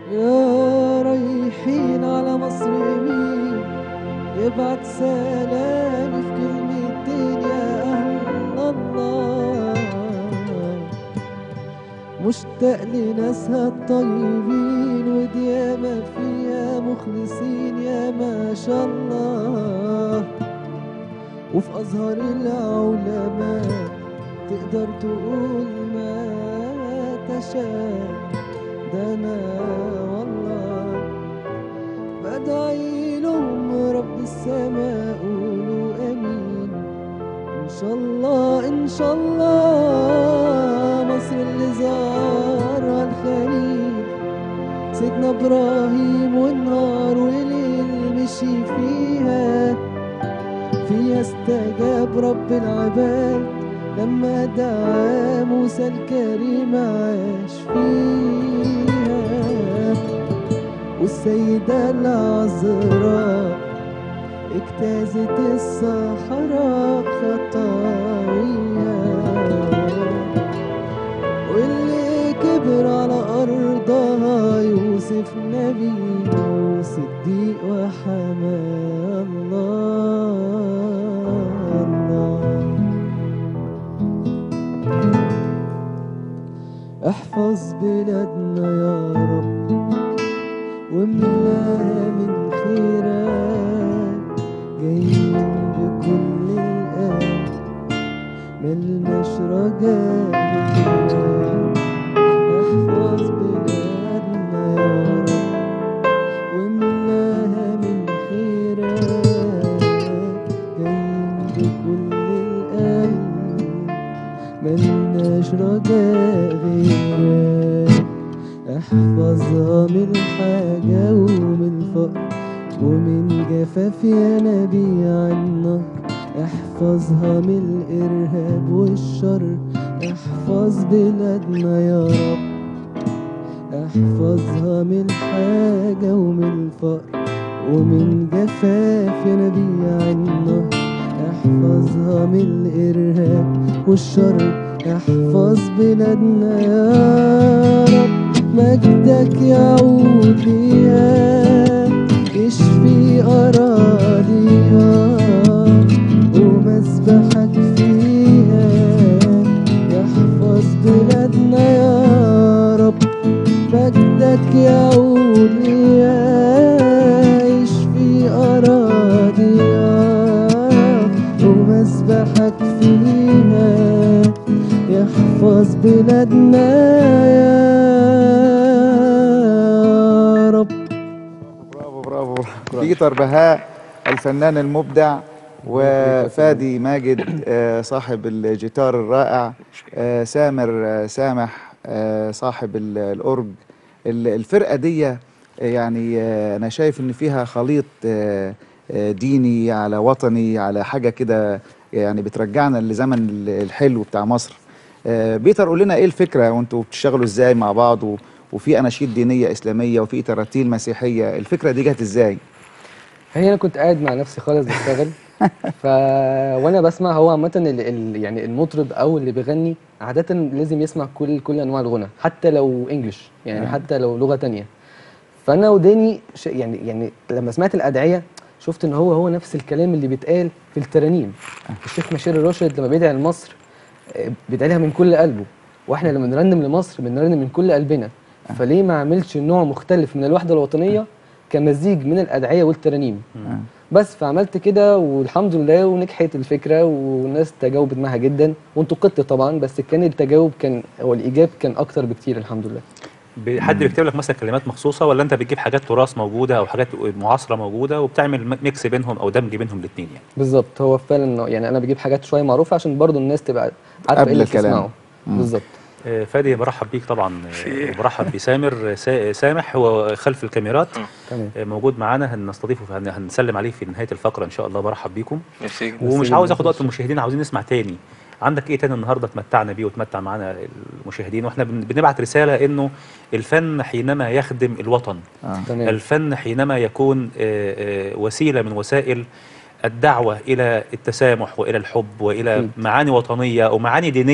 يا رايحين على مصر مين يبعت سلامي في كلمتين يا أهل الله مشتاق لناسها الطيبين ودياما فيها مخلصين يا ما شاء الله وفي أزهر العلماء تقدر تقول ما تشاء ده أنا والله بدعي لهم رب السماء قولوا امين ان شاء الله ان شاء الله مصر اللي زارها الخليل سيدنا ابراهيم والنهار وليل مشي فيها فيها استجاب رب العباد لما دعا موسى الكريم عاش فيها والسيدة العذراء اجتازت الصحراء خطاويها واللي كبر على أرضها يوسف نبي وصديق وحماه الله الله احفظ بلادنا يا رب واملاها من خيرات جايين بكل الآن ملناش رجاء احفظ بلادنا يا رب واملاها من خيرات جايين بكل الآن ملناش رجاء غيرك احفظها من الحاجة ومن الفقر ومن جفاف يا نبي عنا احفظها من الإرهاب والشر احفظ بلادنا يا رب احفظها من الحاجة ومن الفقر ومن جفاف يا نبي عنا احفظها من الإرهاب والشر احفظ بلادنا يا رب مجدك يعود ليها يشفي أراضيها ومسبحك فيها يحفظ بلادنا يا رب مجدك يعود ليها يشفي أراضيها ومسبحك فيها يحفظ بلادنا يا رب برافو برافو بيتر بهاء الفنان المبدع وفادي ماجد آه، صاحب الجيتار الرائع آه، سامر آه، سامح آه، صاحب ال- الأورج ال- الفرقة دي آه، يعني آه، أنا شايف إن فيها خليط آه، آه، ديني على وطني على حاجة كده يعني بترجعنا لزمن ال- الحلو بتاع مصر آه، بيتر قول لنا إيه الفكرة وأنتوا بتشتغلوا إزاي مع بعض و- وفي أناشيد دينية إسلامية وفي تراتيل مسيحية الفكرة دي جت إزاي؟ هي انا كنت قاعد مع نفسي خالص بشتغل ف وانا بسمع هو عامه ال... ال... يعني المطرب او اللي بيغني عاده لازم يسمع كل كل انواع الغنى حتى لو انجلش يعني آه. حتى لو لغه تانية فانا وداني ش... يعني يعني لما سمعت الادعيه شفت ان هو هو نفس الكلام اللي بيتقال في الترانيم الشيخ مشير الراشد لما بيدعي لمصر آه، بيدعي لها من كل قلبه واحنا لما نرنم لمصر بنرنم من كل قلبنا فليه ما اعملش نوع مختلف من الوحده الوطنيه كمزيج من الادعيه والترانيم آه. بس فعملت كده والحمد لله ونجحت الفكره والناس تجاوبت معاها جدا وانتقدت طبعا بس كان التجاوب كان او الايجاب كان اكتر بكتير الحمد لله ب- حد بيكتب لك مثلا كلمات مخصوصه ولا انت بتجيب حاجات تراث موجوده او حاجات معاصره موجوده وبتعمل م- ميكس بينهم او دمج بينهم الاثنين يعني بالظبط هو فعلا يعني انا بجيب حاجات شويه معروفه عشان برضو الناس تبقى عارفه قبل ايه اللي الكلام. بتسمعه مم. بالظبط آه، فادي برحب بيك طبعا آه، وبرحب بسامر آه، سا- سامح هو خلف الكاميرات تمام آه، موجود معانا هنستضيفه هن- هنسلم عليه في نهايه الفقره ان شاء الله برحب بيكم ميرسي ومش عاوز اخد وقت المشاهدين عاوزين نسمع تاني عندك ايه تاني النهارده تمتعنا بيه وتمتع معانا المشاهدين واحنا بن- بنبعت رساله انه الفن حينما يخدم الوطن آه. تمام الفن حينما يكون آه، آه، وسيله من وسائل الدعوه الى التسامح والى الحب والى أكيد. معاني وطنيه او معاني دينيه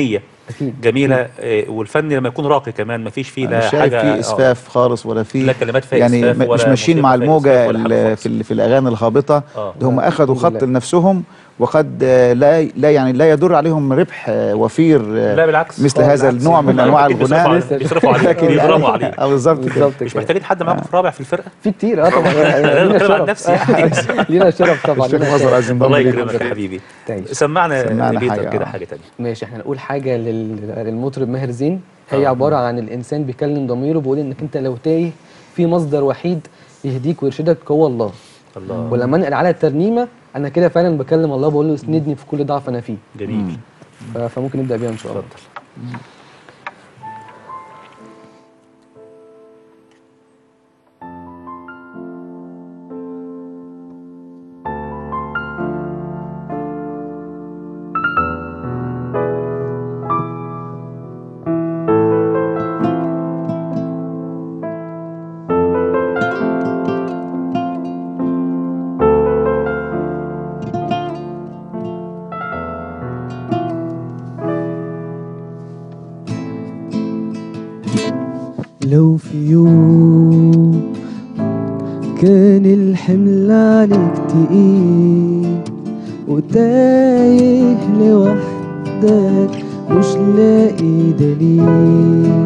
اكيد جميله آه، والفن لما يكون راقي كمان ما فيش فيه أنا لا مش شايف حاجه فيه آه، اسفاف خالص ولا فيه لا كلمات فيها يعني إسفاف م- مش ولا ماشيين مع موسيقى فيها الموجه إسفاف ولا حاجة ال- خالص. في ال- في الاغاني الهابطه اه ده هم لا، اخذوا الحمد خط لله. لنفسهم وقد آه، لا لا يعني لا يدر عليهم ربح آه، وفير آه، لا بالعكس مثل آه، هذا بالعكس. النوع من هم انواع أكيد بيصرفوا الغناء عليه- بيصرفوا عليه لكن بيضربوا عليه اه بالظبط كده بالظبط مش كده. محتاجين حد معاكم في رابع في الفرقه في كتير اه طبعا أنا لينا بتكلم عن شرف نفسي يعني. لينا شرف طبعا الشيخ لينا مظهر شرف. عايز ينضم الله لينا. يكرمك يا حبيبي تعيش. سمعنا سمعنا بيتر حاجة، كده آه. حاجه تانية ماشي احنا نقول حاجه لل- للمطرب ماهر زين هي آه. عباره عن الانسان بيكلم ضميره بيقول انك انت لو تايه في مصدر وحيد يهديك ويرشدك هو الله الله ولما انقل على الترنيمه انا كده فعلا بكلم الله بقول له اسندني في كل ضعف انا فيه جميل ف- فممكن نبدا بيها ان شاء الله اتفضل لو في يوم كان الحمل عليك تقيل وتايه لوحدك مش لاقي دليل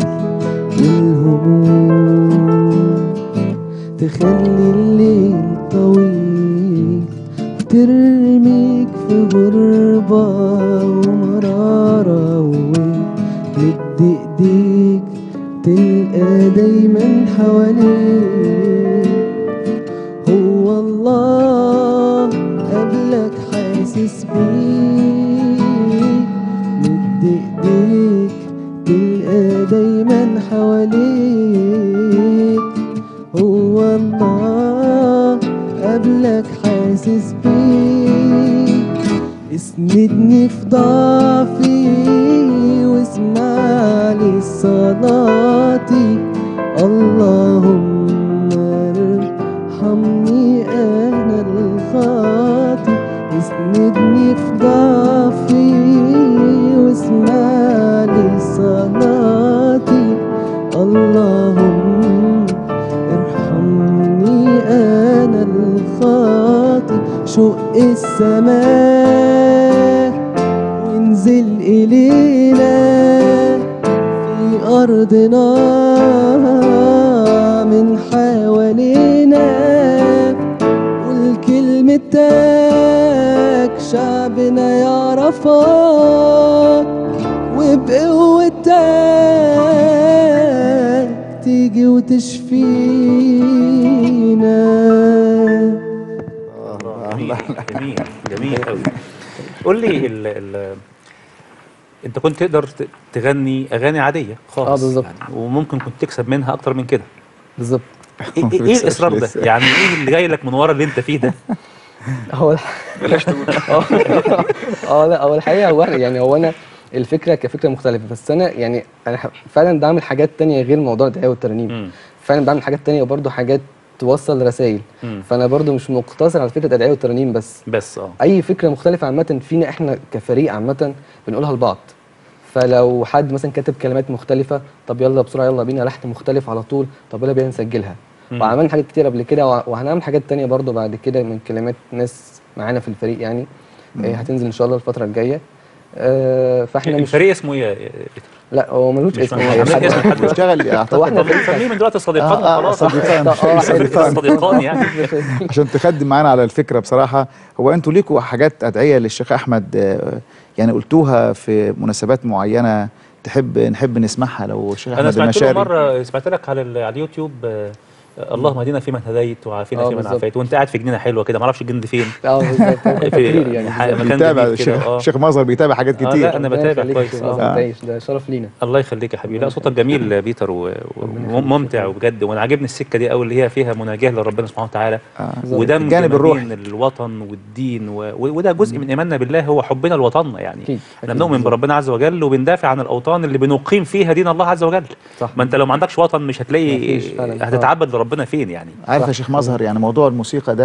والهموم تخلي الليل طويل ترميك في غربة ومرارة ومد ايديك تلقى دايما حواليك هو الله قبلك حاسس بيك مد ايديك تلقى دايما حواليك هو الله قبلك حاسس بيك اسندني في ضعفي واسمع لي صلاتي اللهم ارحمني انا الخاطي اسندني في ضعفي واسمع لي صلاتي اللهم ارحمني انا الخاطي شق السماء وانزل الينا في ارضنا من حوالينا قول كلمتك شعبنا يعرفك وبقوتك تيجي وتشفينا جميل جميل جميل قوي قول لي ال ال انت كنت تقدر ت- تغني اغاني عاديه خالص آه، بالظبط. يعني وممكن كنت تكسب منها اكتر من كده بالظبط ايه, ما إيه, إيه بيكسبش الاصرار ده لسه. يعني ايه اللي جاي لك من ورا اللي انت فيه ده هو بلاش تقول اه لا هو الحقيقه هو يعني هو انا الفكره كفكره مختلفه بس انا يعني انا ح- فعلا بعمل حاجات تانية غير موضوع الدعايه والترانيم مم. فعلا بعمل حاجات تانية وبرضه حاجات توصل رسائل مم. فانا برضه مش مقتصر على فكره الادعيه والترانيم بس بس اه اي فكره مختلفه عامه فينا احنا كفريق عامه بنقولها لبعض فلو حد مثلا كاتب كلمات مختلفه طب يلا بسرعه يلا بينا لحن مختلف على طول طب يلا بينا نسجلها مم. وعملنا حاجات كتير قبل كده وع- وهنعمل حاجات تانية برضو بعد كده من كلمات ناس معانا في الفريق يعني آه، هتنزل ان شاء الله الفتره الجايه آه، فاحنا مش الفريق اسمه ايه يا بيتر؟ لا هو ملوش مش اسم مهم. هو مش حد- اسم حد. بيشتغل هو اعتقد احنا طب نسميه من دلوقتي صديقان آه، آه، وخلاص صديقان. آه، آه، صديقان. صديقان يعني عشان تخدم معانا على الفكره بصراحه هو انتوا ليكوا حاجات ادعيه للشيخ احمد آه، يعني قلتوها في مناسبات معينه تحب نحب نسمعها لو الشيخ انا احمد سمعت له المشاري مره سمعت لك على ال- على اليوتيوب آه، اللهم اهدنا فيمن هديت وعافينا آه، فيمن بالظبط. عافيت وانت قاعد في جنينه حلوه كده ما اعرفش الجنينه فين اه بالظبط هو كان في تقرير يعني ح- بالظبط. مكان بيتابع جميل كده الشيخ اه الشيخ مظهر بيتابع حاجات آه، كتير لا، أنا ربنا بتابع يخليك كويس، يا آه. أستاذ آه. تعيش ده شرف لينا الله يخليك يا حبيبي لا صوتك جميل يا بيتر و- و- وممتع وبجد وانا عاجبني السكه دي قوي اللي هي فيها مناجاه لربنا سبحانه وتعالى آه. بالظبط. ودمج الجانب ما الروحي. بين الوطن والدين و... و- وده جزء من ايماننا بالله هو حبنا لوطننا يعني أكيد، احنا أكيد بنؤمن بالظبط. بربنا عز وجل وبندافع عن الاوطان اللي بنقيم فيها دين الله عز وجل صح ما انت لو ما عندكش وطن مش هتلاقي مفيش فعلاً. هتتعبد لربنا فين يعني عارف صح. يا شيخ مظهر يعني موضوع الموسيقى ده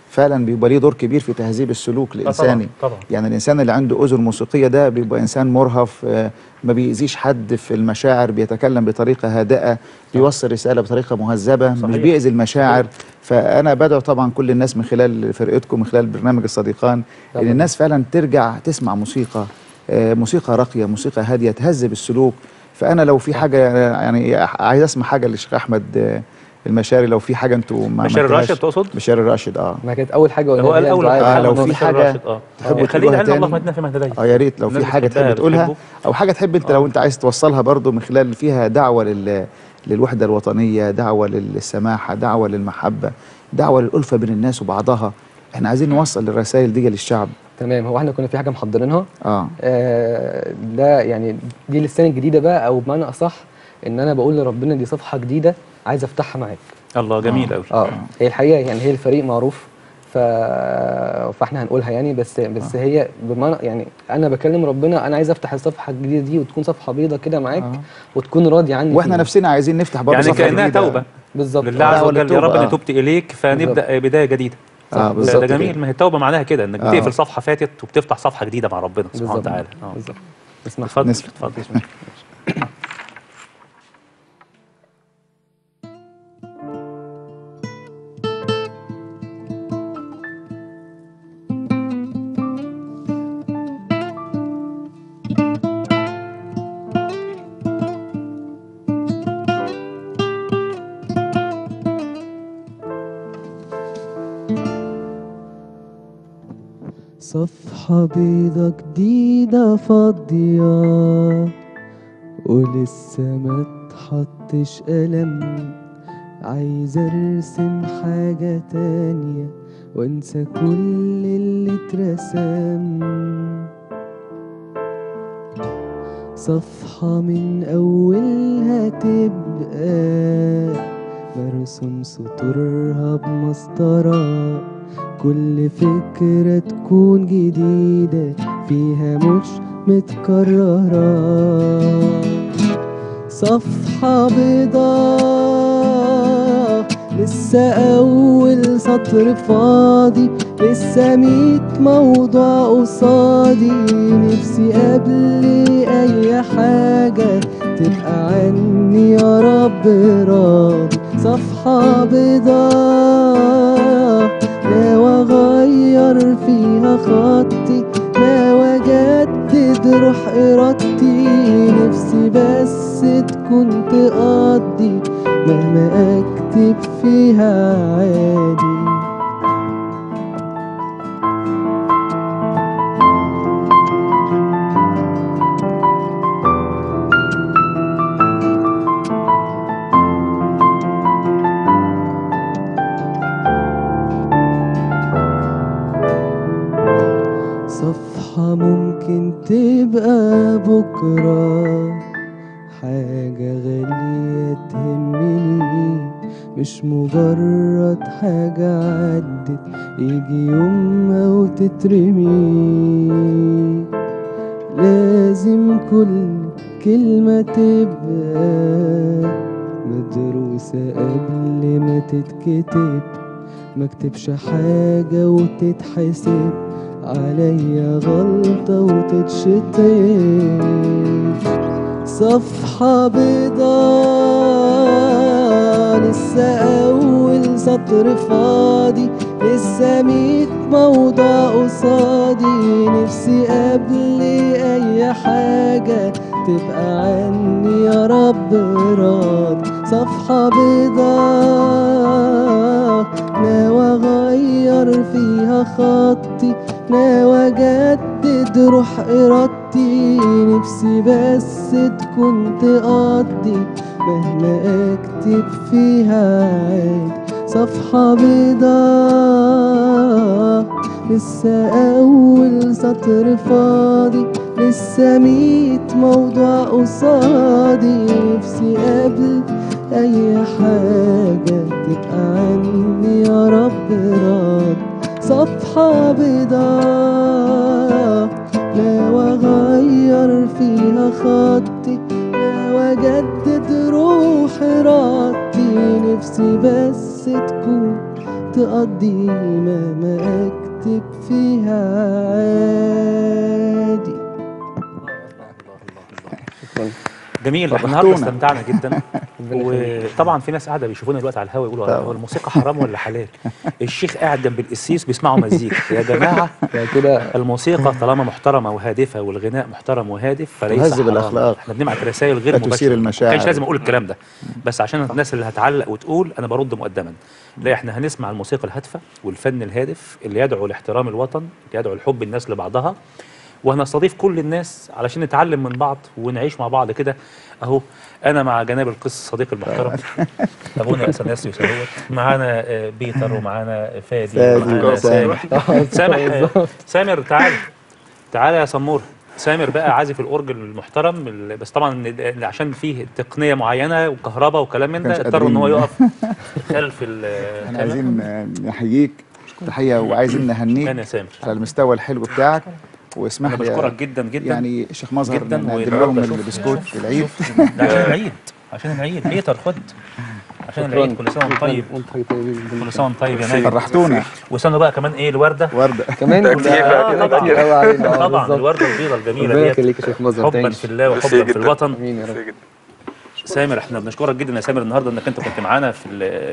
فعلا بيبقى ليه دور كبير في تهذيب السلوك طبعاً، الانساني طبعا يعني الانسان اللي عنده اذن موسيقيه ده بيبقى انسان مرهف آه، ما بيأذيش حد في المشاعر بيتكلم بطريقه هادئه بيوصل رساله بطريقه مهذبه مش صحيح. بيأذي المشاعر فانا بدعو طبعا كل الناس من خلال فرقتكم من خلال برنامج الصديقان ان طبعاً. الناس فعلا ترجع تسمع موسيقى آه، موسيقى راقيه موسيقى هاديه تهذب السلوك فانا لو في حاجه يعني عايز اسمع حاجه للشيخ احمد آه، المشاري لو في حاجه انتوا ما بشار عملتوهاش. الراشد تقصد؟ بشار الراشد اه ما كانت اول حاجه هو قلناها قال هي اول الدعاء آه، بتاع لو رمضان. في بشار حاجة الراشد، اه تحبوا آه، خلينا تقولوها علم الله تاني؟ مدنا فيما هديت اه يا ريت لو الناس في حاجه بتحبها، تحب تقولها بتحبه. او حاجه تحب انت لو انت عايز توصلها برضو من خلال فيها دعوه لل للوحده الوطنيه دعوه للسماحه دعوه للمحبه دعوه للالفه بين الناس وبعضها احنا عايزين نوصل الرسائل دي للشعب تمام هو احنا كنا في حاجه محضرينها اه آه، ده يعني دي السنه الجديده بقى او بمعنى اصح ان انا بقول لربنا دي صفحه جديده عايز افتحها معاك الله جميل قوي اه هي الحقيقه يعني هي الفريق معروف ف... فاحنا هنقولها يعني بس بس هي بمعنى يعني انا بكلم ربنا انا عايز افتح الصفحه الجديده دي وتكون صفحه بيضه كده معاك آه. وتكون راضي عني واحنا فيها. نفسنا عايزين نفتح برضو يعني صفحة كانها جديدة. توبه بالظبط لله آه. عز دعوة وجل يا للتوبة، رب آه. انا تبت اليك فنبدا بدايه جديده اه ده, بالظبط ده كده. جميل ما هي التوبه معناها كده انك آه. بتقفل صفحه فاتت وبتفتح صفحه جديده مع ربنا سبحانه بالظبط وتعالى اه بالظبط اسمع اتفضل نسمع. اتفضل صفحة بيضة جديدة فاضية ولسه ما اتحطش قلم عايز ارسم حاجة تانية وانسى كل اللي اترسم صفحة من أولها تبقى مرسوم سطورها بمسطرة كل فكرة تكون جديدة فيها مش متكررة صفحة بيضاء لسه أول سطر فاضي لسه ميت موضوع قصادي نفسي قبل أي حاجة تبقى عني يا رب راضي صفحة بيضاء ناوي أغير فيها خطي ناوي أجدد روح إرادتي نفسي بس تكون تقضي مهما أكتب فيها عادي صفحة ممكن تبقى بكرة حاجة غالية تهمني مش مجرد حاجة عدت يجي يومها وتترمي لازم كل كلمة تبقى مدروسة قبل ما تتكتب مكتبش حاجة وتتحسب عليا غلطة وتتشتم صفحة بيضاء لسه أول سطر فاضي لسه ميت موضوع قصادي نفسي قبل أي حاجة تبقى عني يا رب راضي صفحة بيضاء ناوي أغير فيها خطي ناوي أجدد روح إرادتي نفسي بس تكون تقضي مهما أكتب فيها عادي صفحة بيضاء لسه أول سطر فاضي لسه ميت موضوع قصادي نفسي قبل أي حاجة تبقى عني يا رب راضي صفحة بيضاء ناوي أغير فيها خطي ناوي أجدد روح إرادتي نفسي بس تكون تقضي ما ما اكتب فيها عادي شكرا جميل احنا فرحتونا. النهارده استمتعنا جدا ربنا يخليك. وطبعا في ناس قاعده بيشوفونا دلوقتي على الهوا يقولوا طبعا. هو الموسيقى حرام ولا حلال الشيخ قاعد جنب القسيس بيسمعوا مزيكا يا جماعه يعني كده الموسيقى طالما محترمه وهادفه والغناء محترم وهادف فليس تهذب حرام. الأخلاق. احنا بنبعت رسائل غير لا تثير مباشره المشاعر. ما كانش لازم اقول الكلام ده بس عشان الناس اللي هتعلق وتقول انا برد مقدما لا احنا هنسمع الموسيقى الهادفه والفن الهادف اللي يدعو لاحترام الوطن اللي يدعو لحب الناس لبعضها وهنستضيف كل الناس علشان نتعلم من بعض ونعيش مع بعض كده اهو انا مع جناب القس صديقي المحترم ابونا اثناسيوس اهوت معانا آه، بيتر ومعانا فادي فادي ومعانا وسامح. سامح سامح آه، بالظبط. سامر تعال تعال يا سمور سامر بقى عازف الاورج المحترم ال- بس طبعا ال- عشان فيه تقنيه معينه وكهرباء وكلام من كانش ده اضطر ان هو قادرين. يقف خلف ال احنا عايزين آه، نحييك تحيه وعايزين كان يا نهنيك سامر على المستوى الحلو بتاعك واسمح انا لي بشكرك جدا جدا يعني الشيخ مظهر جدا نقدم والنهارده لهم شوف- البسكوت في العيد ده عشان العيد عشان العيد بيتر خد عشان العيد كل سنه وانت طيب وانت طيب جدا. كل سنه وانت طيب يا نايم فرحتونا وسنه بقى كمان ايه الورده ورده كمان ده كتير بقى آه، كده، طبعا كتير. قوي علينا آه، طبعا بالظبط. الورده البيضاء الجميله ربنا ديت يخليك يا شيخ مظهر حبا تعيش في الله ميرسي وحبا في جدا. الوطن امين يا رب ميرسي جدا. سامر احنا بنشكرك جدا يا سامر النهارده انك انت كنت معانا في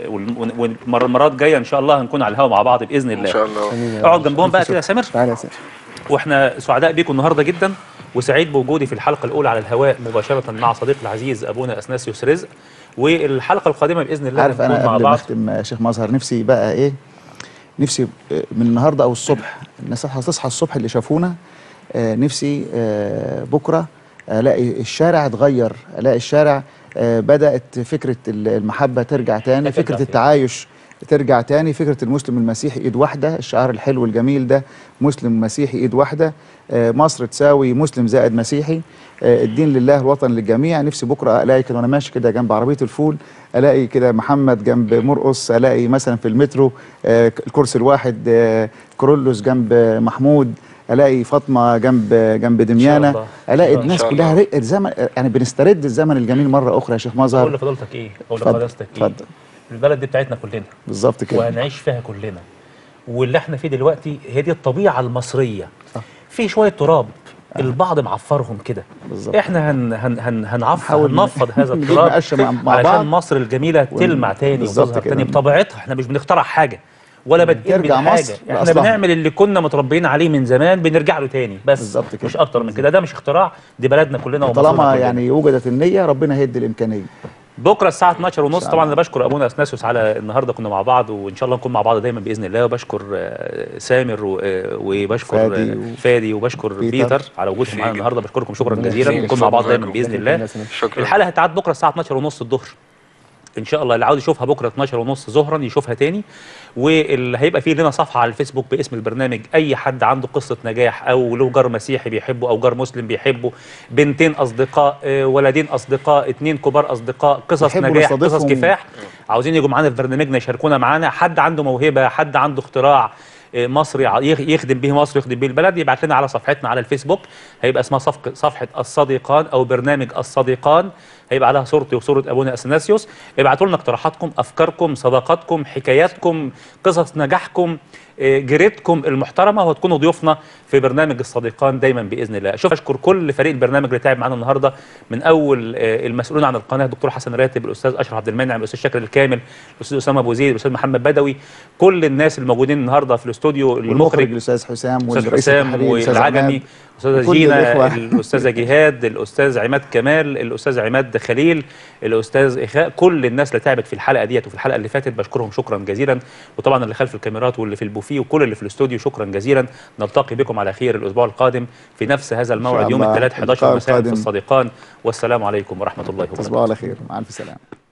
والمرات المرات الجايه ان شاء الله هنكون على الهوا مع بعض باذن ان الله شاء الله امين يا رب. اقعد جنبهم بقى كده يا سامر تعالى يا سيدي واحنا سعداء بيكم النهارده جدا وسعيد بوجودي في الحلقه الاولى على الهواء مباشره مع صديقي العزيز ابونا اثناسيوس رزق والحلقه القادمه باذن الله عارف هنكون انا مع قبل ما بعض اختم آه، شيخ مظهر نفسي بقى ايه نفسي آه، من النهارده او الصبح الناس هتصحى الصبح اللي شافونا آه، نفسي آه، بكره الاقي الشارع اتغير الاقي الشارع آه، بدات فكره المحبه ترجع تاني ترجع فكره تاني. التعايش ترجع تاني فكره المسلم المسيحي ايد واحده الشعار الحلو الجميل ده مسلم مسيحي ايد واحده آه، مصر تساوي مسلم زائد مسيحي آه، الدين لله الوطن للجميع نفسي بكره الاقي كده وانا ماشي كده جنب عربيه الفول الاقي كده محمد جنب مرقص الاقي مثلا في المترو آه، الكرسي الواحد آه، كرولوس جنب محمود الاقي فاطمه جنب جنب دميانه الله. الاقي إن الناس شاء كلها الله. رق- الزمن يعني بنسترد الزمن الجميل مره اخرى يا شيخ اقول مظهر لفضيلتك ايه اقول اتفضل، لفضيلتك ايه اتفضل. البلد دي بتاعتنا كلنا بالظبط كده وهنعيش فيها كلنا واللي احنا فيه دلوقتي هي دي الطبيعه المصريه صح. في شويه تراب البعض معفرهم كده بالظبط. احنا هن هن هن هنعفر نحاول هننفض هذا نجيب التراب مقشة مع- مع علشان بعض. مصر الجميله ون- تلمع تاني بالظبط وتظهر كده. تاني بطبيعتها احنا مش بنخترع حاجه ولا بادئين ترجع من حاجه مصر احنا لأصلها. بنعمل اللي كنا متربيين عليه من زمان بنرجع له تاني بس بالظبط كده. مش اكتر من كده ده مش اختراع دي بلدنا كلنا ومصرنا طالما كلنا. يعني وجدت النيه ربنا هيدي الامكانيه بكره الساعه 12 ونص شاء طبعا الله. انا بشكر ابونا اثناسيوس على النهارده كنا مع بعض وان شاء الله نكون مع بعض دايما باذن الله وبشكر آه، سامر و- آه، وبشكر فادي آه، و- فادي وبشكر بيتر. بيتر على وجودكم معانا النهارده بشكركم شكرا ربنا جزيلا يخليك. نكون مع بعض شكراً دايما لكم. باذن الله شكرا الحلقه هتعاد بكره الساعه 12 ونص الظهر ان شاء الله اللي عاوز يشوفها بكره 12 ونص ظهرا يشوفها تاني واللي هيبقى فيه لنا صفحه على الفيسبوك باسم البرنامج اي حد عنده قصه نجاح او له جار مسيحي بيحبه او جار مسلم بيحبه بنتين اصدقاء آه، ولدين اصدقاء اتنين كبار اصدقاء قصص يحبوا نجاح قصص نستضيفهم. كفاح عاوزين يجوا معانا في برنامجنا يشاركونا معانا حد عنده موهبه حد عنده اختراع آه، مصري ع- يخ- يخدم به مصر يخدم به البلد يبعت لنا على صفحتنا على الفيسبوك هيبقى اسمها صفق صفحه الصديقان او برنامج الصديقان هيبقى عليها صورتي وصوره ابونا اثناسيوس ابعتوا لنا اقتراحاتكم افكاركم صداقاتكم حكاياتكم قصص نجاحكم آه، جريتكم المحترمه وهتكونوا ضيوفنا في برنامج الصديقان دايما باذن الله اشوف اشكر كل فريق البرنامج اللي تعب معانا النهارده من اول آه، المسؤولين عن القناه الدكتور حسن راتب الاستاذ اشرف عبد المنعم الاستاذ شاكر الكامل الاستاذ اسامه ابو زيد الاستاذ محمد بدوي كل الناس الموجودين النهارده في الاستوديو والمخرج المخرج الاستاذ حسام الاستاذ والرئيس حسام التحرير الاستاذ والعجمي عماد الاستاذه وكل جينا الإخوة. الاستاذه جهاد الاستاذ عماد كمال الاستاذ عماد خليل الاستاذ اخاء كل الناس اللي تعبت في الحلقه ديت وفي الحلقه اللي فاتت بشكرهم شكرا جزيلا وطبعا اللي خلف الكاميرات واللي في البوفيه وكل اللي في الاستوديو شكرا جزيلا نلتقي بكم على خير الاسبوع القادم في نفس هذا الموعد يوم الله. الثلاث 11 اللقاء مساء في القادم. الصديقان والسلام عليكم ورحمه الله تصبحوا وبركاته على خير مع الف سلامه